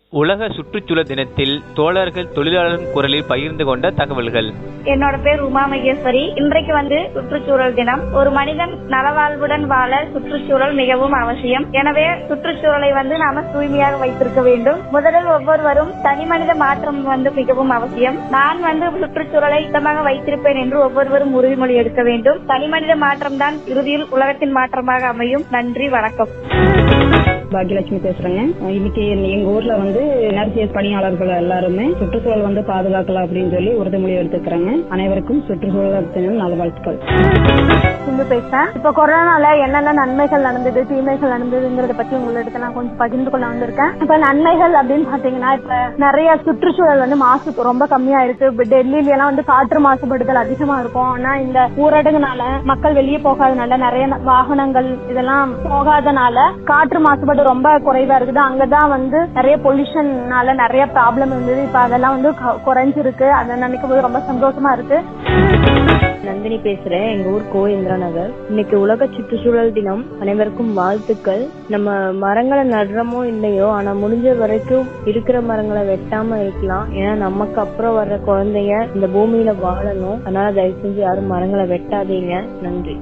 உலக சுற்றுச்சூழல் தினத்தில் தோழர்கள் தொழிலாளர் குரலில் பகிர்ந்து கொண்ட தகவல்கள் என்னோட பேர் உமா மகேஸ்வரி இன்றைக்கு வந்து சுற்றுச்சூழல் தினம் ஒரு மனிதன் நலவாழ்வுடன் வாழ சுற்றுச்சூழல் மிகவும் அவசியம் எனவே சுற்றுச்சூழலை வந்து நாம தூய்மையாக வைத்திருக்க வேண்டும் முதலில் ஒவ்வொருவரும் தனி மனித மாற்றம் வந்து மிகவும் அவசியம் நான் வந்து சுற்றுச்சூழலை சுத்தமாக வைத்திருப்பேன் என்று ஒவ்வொருவரும் உறுதிமொழி எடுக்க வேண்டும் தனி மனித மாற்றம் தான் இறுதியில் உலகத்தின் மாற்றமாக அமையும் நன்றி வணக்கம் பாக்யலட்சுமி பேசுறேங்க இன்னைக்கு எங்க ஊர்ல வந்து நர்சியஸ் பணியாளர்கள் எல்லாருமே சுற்றுச்சூழல் வந்து பாதுகாக்கலாம் அப்படின்னு சொல்லி உறுதிமொழி எடுத்துக்கிறாங்க அனைவருக்கும் சுற்றுச்சூழல் தினம் நல்வாழ்த்துக்கள் சிந்து பேசுறேன் இப்ப கொரோனால என்னென்ன நன்மைகள் நடந்தது தீமைகள் நடந்ததுங்கிறத பத்தி உங்களிடத்துல நான் கொஞ்சம் பகிர்ந்து கொள்ள வந்திருக்கேன் இப்ப நன்மைகள் அப்படின்னு பாத்தீங்கன்னா இப்ப நிறைய சுற்றுச்சூழல் வந்து மாசு ரொம்ப கம்மியா இருக்கு இப்ப டெல்லியில எல்லாம் வந்து காற்று மாசுபடுதல் அதிகமா இருக்கும் ஆனா இந்த ஊரடங்குனால மக்கள் வெளியே போகாதனால நிறைய வாகனங்கள் இதெல்லாம் போகாதனால காற்று மாசுபாடு ரொம்ப குறைவா இருக்குது அங்கதான் வந்து நிறைய பொல்யூஷன்னால நிறைய ப்ராப்ளம் இருந்தது இப்ப அதெல்லாம் வந்து க- குறைஞ்சிருக்கு அதை நினைக்கும் போது ரொம்ப சந்தோஷமா இருக்கு நந்தினி பேசுறேன் எங்க ஊர் கோயிந்திரா நகர் இன்னைக்கு உலக சுற்றுச்சூழல் தினம் அனைவருக்கும் வாழ்த்துக்கள் நம்ம மரங்களை நடுறோமோ இல்லையோ ஆனா முடிஞ்ச வரைக்கும் இருக்கிற மரங்களை வெட்டாம இருக்கலாம் ஏன்னா நமக்கு அப்புறம் வர்ற குழந்தைங்க இந்த பூமியில வாழணும் அதனால தயவு செஞ்சு யாரும் மரங்களை வெட்டாதீங்க நன்றி